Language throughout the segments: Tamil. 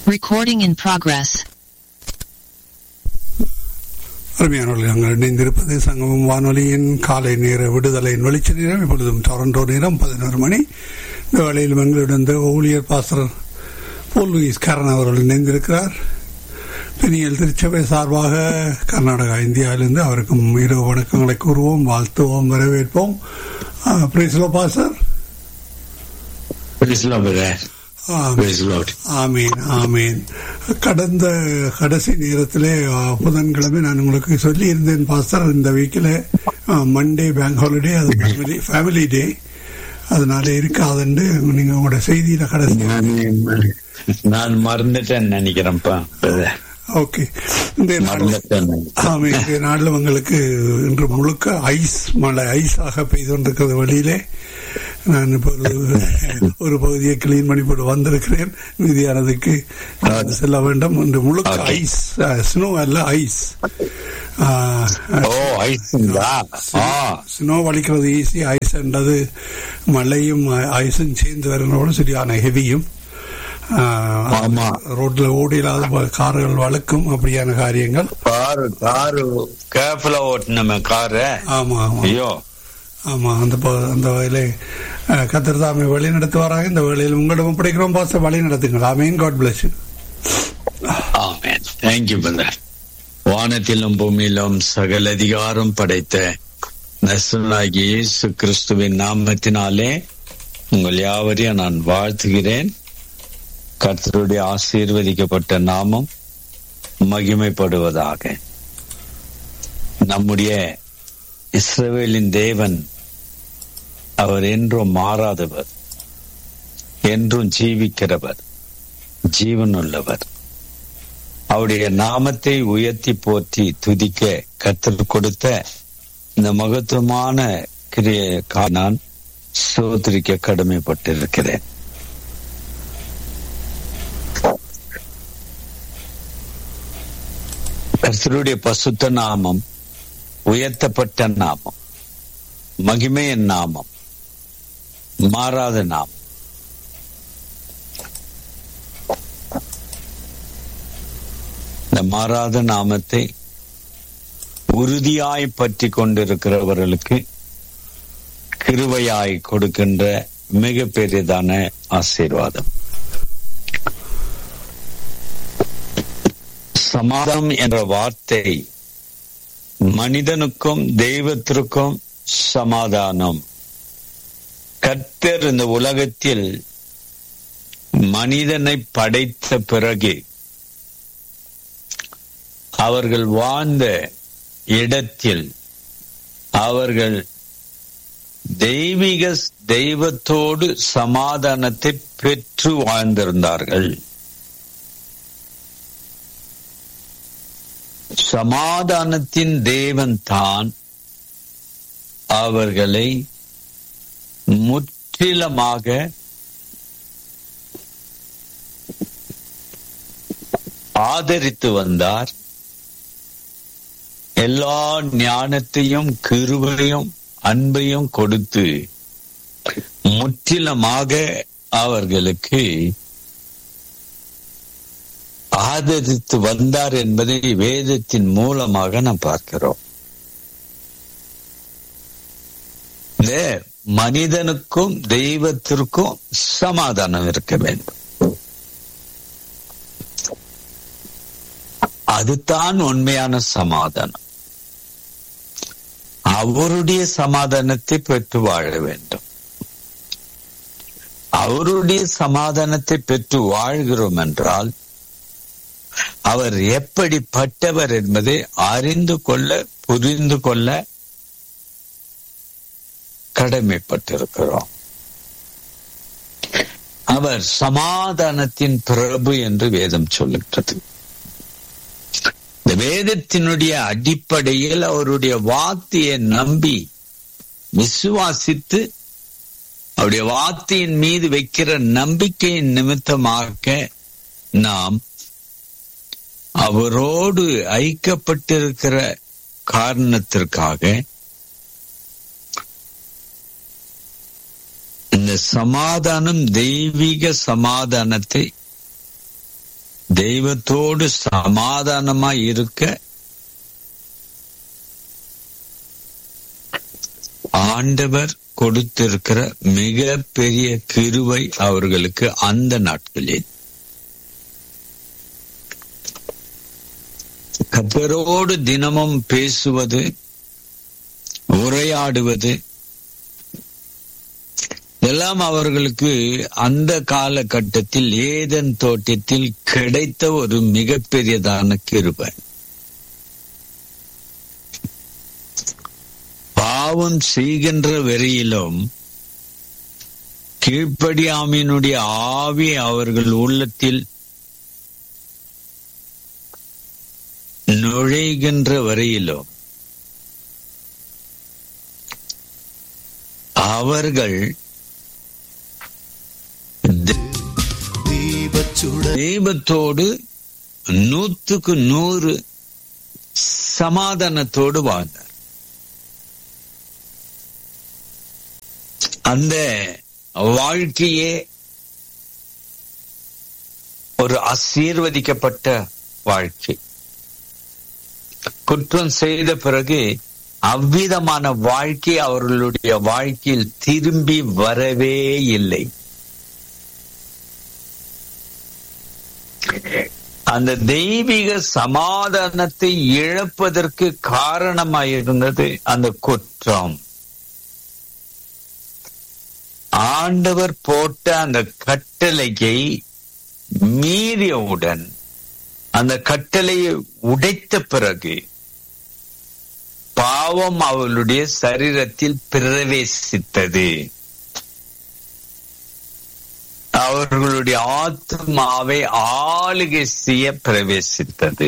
Recording in progress. அருமையானவர்கள் நாங்கள் இணைந்திருப்பது சங்கமம் வானொலியின் காலை நேர விடுதலையின் வெளிச்ச நேரம் இப்பொழுதும் டொரண்டோ நேரம் பதினோரு மணி இந்த வேளையில் எங்களுடன் இந்த ஊழியர் பாஸ்டர் போல் லூயிஸ் கரண் அவர்கள் இணைந்திருக்கிறார் பெரியல் திருச்சபை சார்பாக கர்நாடகா இந்தியாவிலிருந்து அவருக்கும் இரவு வணக்கங்களை கூறுவோம் வாழ்த்துவோம் வரவேற்போம் பிரைஸ்லோ pastor Praise the Lord, brother. Praise the Lord. ஆமீன் ஆமீன் கடந்த கடைசி நேரத்திலே ஆ, புதன்கிழமை நான் உங்களுக்கு சொல்லி இருந்தேன் பாஸ்டர் இந்த வீக்கில் மண்டே பேங்க் ஹாலிடே அது ஃபேமிலி ஃபேமிலி டே அதனால இருக்காதுன்னு நீங்க உங்களோட செய்தியில கடைசி நான் நான் மறந்துட்டேன் நினைக்கிறேன்ப்பா brother. ஓகே இந்த நாள் மறந்துட்டேன் ஆமாம் இன்றைய நாளில் உங்களுக்கு இன்று முழுக்க ஐஸ் மழை ஐஸாக பெய்து கொண்டிருக்கிறது வழியிலே நான் இப்போ ஒரு ஒரு பகுதியை கிளீன் பண்ணி போட்டு வந்திருக்கிறேன் மீதியானதுக்கு நான் செல்ல வேண்டும் இன்று முழுக்க Okay. ஐஸ் ஸ்னோ அல்ல ஐஸ் ஓ ஐஸுங்களா ஆ ஸ்னோ வலிக்கிறது ஈஸி ஐஸ் என்றது மழையும் ஐஸும் சேர்ந்து வரனோட சரியான ஹெவியும் ஆமா. ரோட்ல ஓடிலாத கார்கள் வளர்க்கும் அப்படியான காரியங்கள் காரு காரு கேர்ஃபுல்லா ஓட்டணுமே காரு ஆமா ஆமா ஐயோ ஆமா அந்த ப- அந்த வகையிலே கத்தர் தாமே வழி நடத்துவாராக இந்த வேளையில் உங்களிடம் ஒப்படைக்கிறோம் பாச வழி நடத்துங்கள் ஆமீன் காட் பிளஸ் ஆமென் தேங்க்யூ பிரதர் வானத்திலும் பூமியிலும் சகல அதிகாரம் படைத்த நசுனாகி இயேசு கிறிஸ்துவின் நாமத்தினாலே உங்கள் யாவரையும் நான் வாழ்த்துகிறேன் கர்த்தருடைய ஆசீர்வதிக்கப்பட்ட நாமம் மகிமைப்படுவதாக நம்முடைய இஸ்ரவேலின் தேவன் அவர் என்றும் மாறாதவர் என்றும் ஜீவிக்கிறவர் ஜீவனுள்ளவர் அவருடைய நாமத்தை உயர்த்தி போற்றி துதிக்க கத்தர் கொடுத்த இந்த மகத்துவமான கிரிய நான் சோதரிக்க கடமைப்பட்டிருக்கிறேன் கர்த்தருடைய பசுத்த நாமம் உயர்த்தப்பட்ட நாமம் மகிமையின் நாமம் மாறாத நாமம் இந்த மாறாத நாமத்தை உறுதியாய் பற்றி கொண்டிருக்கிறவர்களுக்கு கிருபையாய் கொடுக்கின்ற மிக பெரியதான ஆசீர்வாதம் சமாதானம் என்ற வார்த்தை மனிதனுக்கும் தெய்வத்திற்கும் சமாதானம் கர்த்தர் இந்த உலகத்தில் மனிதனை படைத்த பிறகு அவர்கள் வாழ்ந்த இடத்தில் அவர்கள் தெய்வீக தெய்வத்தோடு சமாதானத்தை பெற்று வாழ்ந்திருந்தார்கள் சமாதானத்தின் தேவன் தான் அவர்களை முற்றிலுமாக ஆதரித்து வந்தார் எல்லா ஞானத்தையும் கிருபையும் அன்பையும் கொடுத்து முற்றிலுமாக அவர்களுக்கு ஆதரித்து வந்தார் என்பதை வேதத்தின் மூலமாக நாம் பார்க்கிறோம் இந்த மனிதனுக்கும் தெய்வத்திற்கும் சமாதானம் இருக்க வேண்டும் அதுதான் உண்மையான சமாதானம் அவருடைய சமாதானத்தை பெற்று வாழ வேண்டும் அவருடைய சமாதானத்தை பெற்று வாழ்கிறோம் என்றால் அவர் எப்படிப்பட்டவர் என்பதை அறிந்து கொள்ள புரிந்து கொள்ள கடமைப்பட்டிருக்கிறோம் அவர் சமாதானத்தின் பிரபு என்று வேதம் சொல்லுகிறது இந்த வேதத்தினுடைய அடிப்படையில் அவருடைய வார்த்தையை நம்பி விசுவாசித்து அவருடைய வார்த்தையின் மீது வைக்கிற நம்பிக்கையின் நிமித்தமாக நாம் அவரோடு ஐக்கப்பட்டிருக்கிற காரணத்திற்காக இந்த சமாதானம் தெய்வீக சமாதானத்தை தெய்வத்தோடு சமாதானமா இருக்க ஆண்டவர் கொடுத்திருக்கிற மிக பெரிய கிருவை அவர்களுக்கு அந்த நாட்களில் கத்தரோடு தினமும் பேசுவது உரையாடுவது எல்லாம் அவர்களுக்கு அந்த காலகட்டத்தில் ஏதன் தோட்டத்தில் கிடைத்த ஒரு மிகப்பெரியதான கிருபை பாவம் செய்கின்ற வெறியிலும் கீழ்ப்படியாமினுடைய ஆவி அவர்கள் உள்ளத்தில் நுழைகின்ற வரையிலும் அவர்கள் தெய்வத்தோடு நூத்துக்கு நூறு சமாதானத்தோடு வாழ்ந்தார் அந்த வாழ்க்கையே ஒரு ஆசீர்வதிக்கப்பட்ட வாழ்க்கை குற்றம் செய்த பிறகு அவ்விதமான வாழ்க்கை அவர்களுடைய வாழ்க்கையில் திரும்பி வரவே இல்லை அந்த தெய்வீக சமாதானத்தை இழப்பதற்கு காரணமாயிருந்தது அந்த குற்றம் ஆண்டவர் போட்ட அந்த கட்டளையை மீறியவுடன் அந்த கட்டளையை உடைத்த பிறகு பாவம் அவளுடைய சரீரத்தில் பிரவேசித்தது அவர்களுடைய ஆத்மாவை ஆளுகை செய்ய பிரவேசித்தது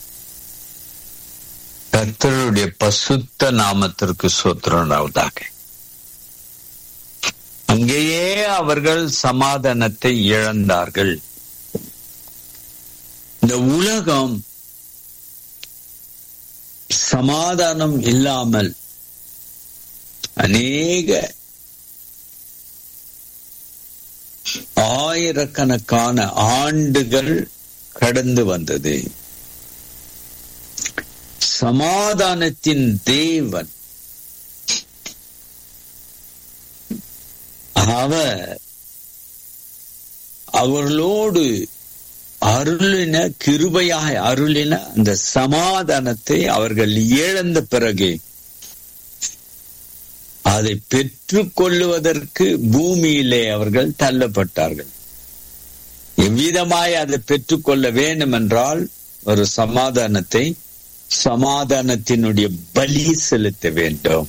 கத்தருடைய பசுத்த நாமத்திற்கு சோத்திரனாவதாக அங்கேயே அவர்கள் சமாதானத்தை இழந்தார்கள் இந்த உலகம் சமாதானம் இல்லாமல் அநேக ஆயிரக்கணக்கான ஆண்டுகள் கடந்து வந்தது சமாதானத்தின் தேவன் அவர் அவர்களோடு அருளின கிருபையாய் அருளின அந்த சமாதானத்தை அவர்கள் இழந்த பிறகு அதை பெற்றுக் கொள்ளுவதற்கு பூமியிலே அவர்கள் தள்ளப்பட்டார்கள் எவ்விதமாய் அதை பெற்றுக்கொள்ள வேண்டும் என்றால் ஒரு சமாதானத்தை சமாதானத்தினுடைய பலி செலுத்த வேண்டும்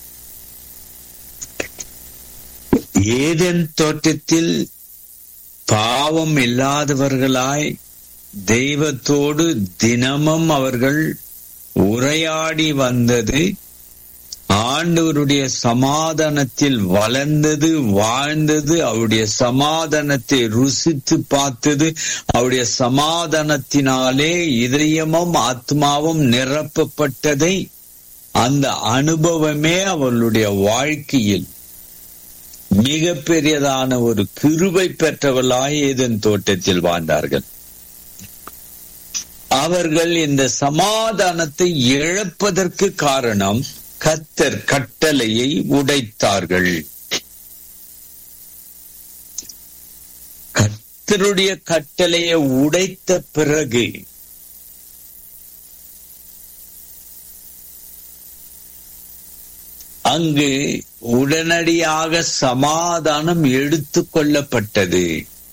ஏதன் தோட்டத்தில் பாவம் இல்லாதவர்களாய் தெய்வத்தோடு தினமும் அவர்கள் உரையாடி வந்தது ஆண்டவருடைய சமாதானத்தில் வளர்ந்தது வாழ்ந்தது அவருடைய சமாதானத்தை ருசித்து பார்த்தது அவருடைய சமாதானத்தினாலே இதயமும் ஆத்மாவும் நிரப்பப்பட்டதை அந்த அனுபவமே அவர்களுடைய வாழ்க்கையில் மிக பெரியதான ஒரு கிருபை பெற்றவர்களாய் ஏதன் தோட்டத்தில் வாழ்ந்தார்கள் அவர்கள் இந்த சமாதானத்தை இழப்பதற்கு காரணம் கத்தர் கட்டளையை உடைத்தார்கள் கத்தருடைய கட்டளையை உடைத்த பிறகு அங்கு உடனடியாக சமாதானம் எடுத்துக் கொள்ளப்பட்டது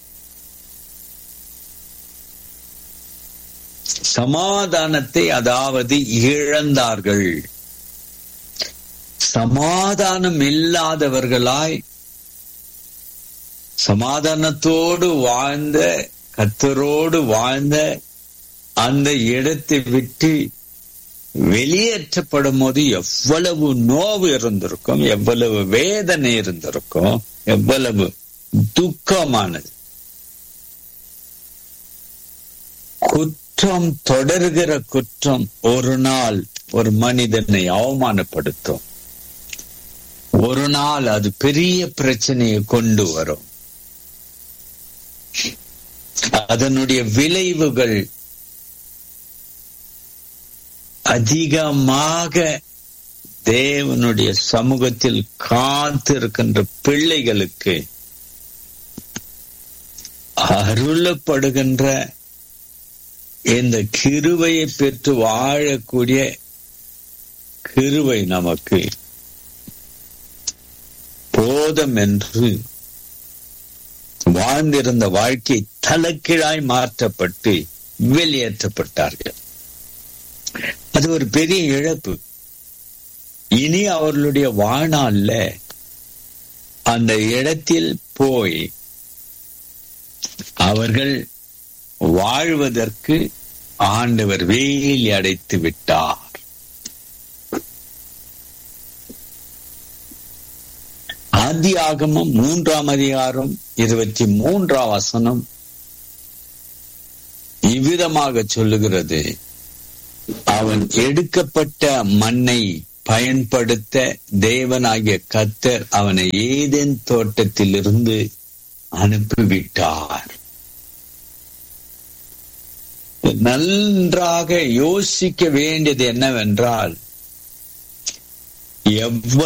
சமாதானத்தை அதாவது இழந்தார்கள் சமாதானம் இல்லாதவர்களாய் சமாதானத்தோடு வாழ்ந்த கத்தரோடு வாழ்ந்த அந்த இடத்தை விட்டு வெளியேற்றப்படும் போது எவ்வளவு நோவு இருந்திருக்கும் எவ்வளவு வேதனை இருந்திருக்கும் எவ்வளவு துக்கமானது குற்றம் தொடர்கிற குற்றம் ஒரு நாள் ஒரு மனிதனை அவமானப்படுத்தும் ஒரு நாள் அது பெரிய பிரச்சனையை கொண்டு வரும் அதனுடைய விளைவுகள் அதிகமாக தேவனுடைய சமூகத்தில் காத்திருக்கின்ற பிள்ளைகளுக்கு அருளப்படுகின்ற இந்த கிருவையை பெற்று வாழக்கூடிய கிருவை நமக்கு போதம் என்று வாழ்ந்திருந்த வாழ்க்கை தலைக்கீழாய் மாற்றப்பட்டு வெளியேற்றப்பட்டார்கள் அது ஒரு பெரிய இழப்பு இனி அவர்களுடைய வாழ்நாள்ல அந்த இடத்தில் போய் அவர்கள் வாழ்வதற்கு ஆண்டவர் வேலி அடைத்து விட்டார் ஆதி ஆகமம் மூன்றாம் அதிகாரம் இருபத்தி மூன்றாம் வசனம் இவ்விதமாக சொல்லுகிறது அவன் எடுக்கப்பட்ட மண்ணை பயன்படுத்த தேவனாகிய கத்தர் அவனை ஏதேன் தோட்டத்திலிருந்து அனுப்பிவிட்டார் நன்றாக யோசிக்க வேண்டியது என்னவென்றால் எவ்வளவு